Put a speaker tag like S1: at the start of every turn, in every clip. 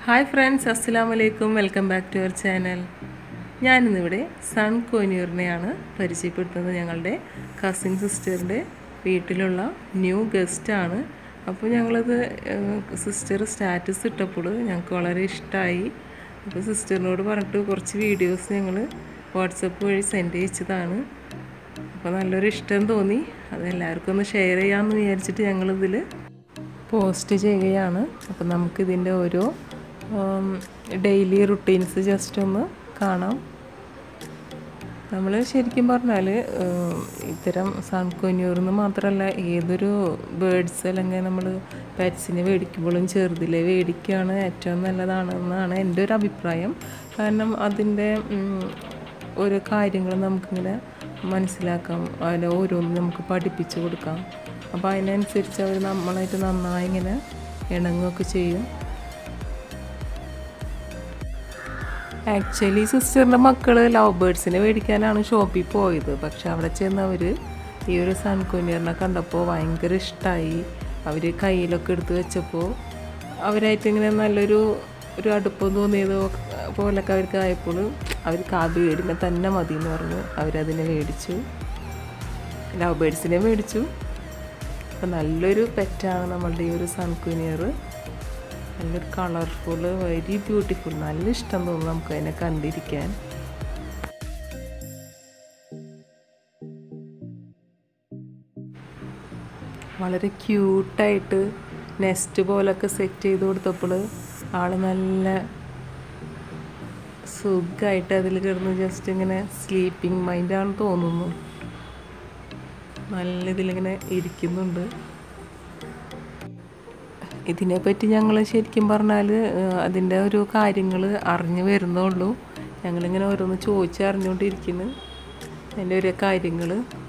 S1: hi friends അസ്സലാം വലൈക്കും welcome back to our channel ഞാനിന്നിവിടെ സൺ കോന്യൂറിനെയാണ് പരിചയപ്പെടുത്തുന്നത് ഞങ്ങളുടെ കസിൻ സിസ്റ്ററിൻ്റെ വീട്ടിലുള്ള ന്യൂ ഗസ്റ്റാണ് അപ്പോൾ ഞങ്ങളത് സിസ്റ്റർ സ്റ്റാറ്റസ് ഇട്ടപ്പോൾ ഞങ്ങൾക്ക് വളരെ ഇഷ്ടമായി അപ്പോൾ സിസ്റ്ററിനോട് പറഞ്ഞിട്ട് കുറച്ച് വീഡിയോസ് ഞങ്ങൾ വാട്സപ്പ് വഴി സെൻഡ് ചെയ്യിച്ചതാണ് അപ്പോൾ നല്ലൊരു ഇഷ്ടം തോന്നി അത് എല്ലാവർക്കും ഒന്ന് ഷെയർ ചെയ്യാമെന്ന് വിചാരിച്ചിട്ട് ഞങ്ങളിതിൽ പോസ്റ്റ് ചെയ്യുകയാണ് അപ്പം നമുക്കിതിൻ്റെ ഓരോ ഡെയിലി റുട്ടീൻസ് ജസ്റ്റ് ഒന്ന് കാണാം നമ്മൾ ശരിക്കും പറഞ്ഞാൽ ഇത്തരം സൺകൊന്യൂർന്ന് മാത്രമല്ല ഏതൊരു ബേഡ്സ് അല്ലെങ്കിൽ നമ്മൾ പെറ്റ്സിനെ മേടിക്കുമ്പോഴും ചെറുതിലെ മേടിക്കുകയാണ് ഏറ്റവും നല്ലതാണെന്നാണ് എൻ്റെ ഒരു അഭിപ്രായം കാരണം അതിൻ്റെ ഓരോ കാര്യങ്ങൾ നമുക്കിങ്ങനെ മനസ്സിലാക്കാം അതിൽ ഓരോന്നും നമുക്ക് പഠിപ്പിച്ചു കൊടുക്കാം അപ്പോൾ അതിനനുസരിച്ച് അവർ നമ്മളായിട്ട് നന്നായി ഇങ്ങനെ ഇണങ്ങുകയൊക്കെ ചെയ്യും ആക്ച്വലി സിസ്റ്ററിൻ്റെ മക്കൾ ലവ് ബേഡ്സിനെ മേടിക്കാനാണ് ഷോപ്പിൽ പോയത് പക്ഷെ അവിടെ ചെന്നവർ ഈ ഒരു സൺകുഞ്ഞറിനെ കണ്ടപ്പോൾ ഭയങ്കര ഇഷ്ടമായി അവർ കയ്യിലൊക്കെ എടുത്ത് വെച്ചപ്പോൾ അവരായിട്ട് ഇങ്ങനെ നല്ലൊരു ഒരു അടുപ്പം തോന്നിയത് പോലൊക്കെ അവർക്ക് ആയപ്പോൾ അവർക്ക് ആ ബേഡിനെ തന്നെ മതി എന്ന് പറഞ്ഞു അവരതിനെ മേടിച്ചു ലവ് ബേഡ്സിനെ മേടിച്ചു അപ്പോൾ നല്ലൊരു പെറ്റാണ് നമ്മളുടെ ഈ ഒരു സൺകുനിയർ നല്ലൊരു കളർഫുൾ വെരി ബ്യൂട്ടിഫുൾ നല്ല ഇഷ്ടം തോന്നും നമുക്ക് അതിനെ കണ്ടിരിക്കാൻ വളരെ ക്യൂട്ടായിട്ട് നെസ്റ്റ് പോലൊക്കെ സെറ്റ് ചെയ്ത് കൊടുത്തപ്പോൾ ആൾ നല്ല സുഖമായിട്ട് അതിൽ കിടന്ന് ജസ്റ്റ് ഇങ്ങനെ സ്ലീപ്പിംഗ് മൈൻഡാണെന്ന് തോന്നുന്നു നല്ല ഇതിലിങ്ങനെ ഇരിക്കുന്നുണ്ട് ഇതിനെപ്പറ്റി ഞങ്ങൾ ശരിക്കും പറഞ്ഞാൽ അതിൻ്റെ ഒരു കാര്യങ്ങൾ അറിഞ്ഞു വരുന്നുള്ളൂ ഞങ്ങളിങ്ങനെ ഓരോന്ന് ചോദിച്ചറിഞ്ഞുകൊണ്ടിരിക്കുന്നു അതിൻ്റെ ഓരോ കാര്യങ്ങൾ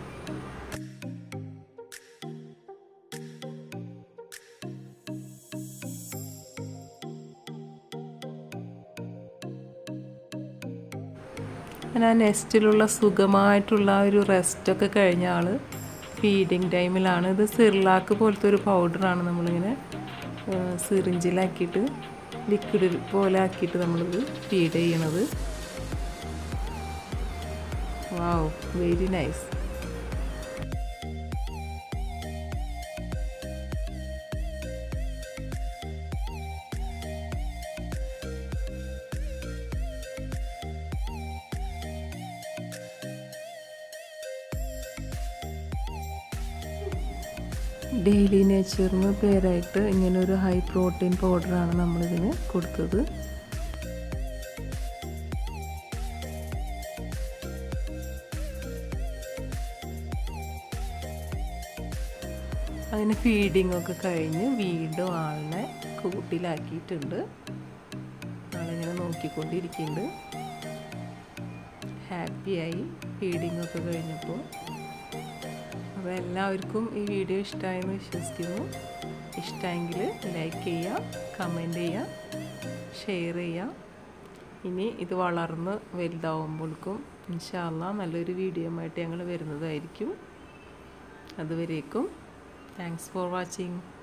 S1: അങ്ങനെ ആ നെസ്റ്റിലുള്ള സുഖമായിട്ടുള്ള ഒരു റെസ്റ്റൊക്കെ കഴിഞ്ഞ ആൾ ഫീഡിങ് ടൈമിലാണ് ഇത് സിർലാക്ക് പോലത്തെ ഒരു പൗഡറാണ് നമ്മളിങ്ങനെ സിറിഞ്ചിലാക്കിയിട്ട് ലിക്വിഡ് പോലെ ആക്കിയിട്ട് നമ്മളിത് ഫീഡ് ചെയ്യണത് വാവ് വെരി നൈസ് ഡെയിലി നേച്ചറിന് പേരായിട്ട് ഇങ്ങനെ ഒരു ഹൈ പ്രോട്ടീൻ പൗഡറാണ് നമ്മളിതിന് കൊടുത്തത് അങ്ങനെ ഫീഡിംഗ് ഒക്കെ കഴിഞ്ഞ് വീണ്ടും ആളിനെ കൂട്ടിലാക്കിയിട്ടുണ്ട് ആളിങ്ങനെ നോക്കിക്കൊണ്ടിരിക്കുന്നുണ്ട് ഹാപ്പിയായി ഫീഡിംഗ് ഒക്കെ കഴിഞ്ഞപ്പോൾ അപ്പോൾ എല്ലാവർക്കും ഈ വീഡിയോ ഇഷ്ടമായെന്ന് വിശ്വസിക്കുന്നു ഇഷ്ടമെങ്കിൽ ലൈക്ക് ചെയ്യുക കമൻറ്റ് ചെയ്യുക ഷെയർ ചെയ്യുക ഇനി ഇത് വളർന്ന് വലുതാവുമ്പോഴേക്കും ഇൻഷാല്ല നല്ലൊരു വീഡിയോ ആയിട്ട് ഞങ്ങൾ വരുന്നതായിരിക്കും അതുവരേക്കും താങ്ക്സ് ഫോർ വാച്ചിങ്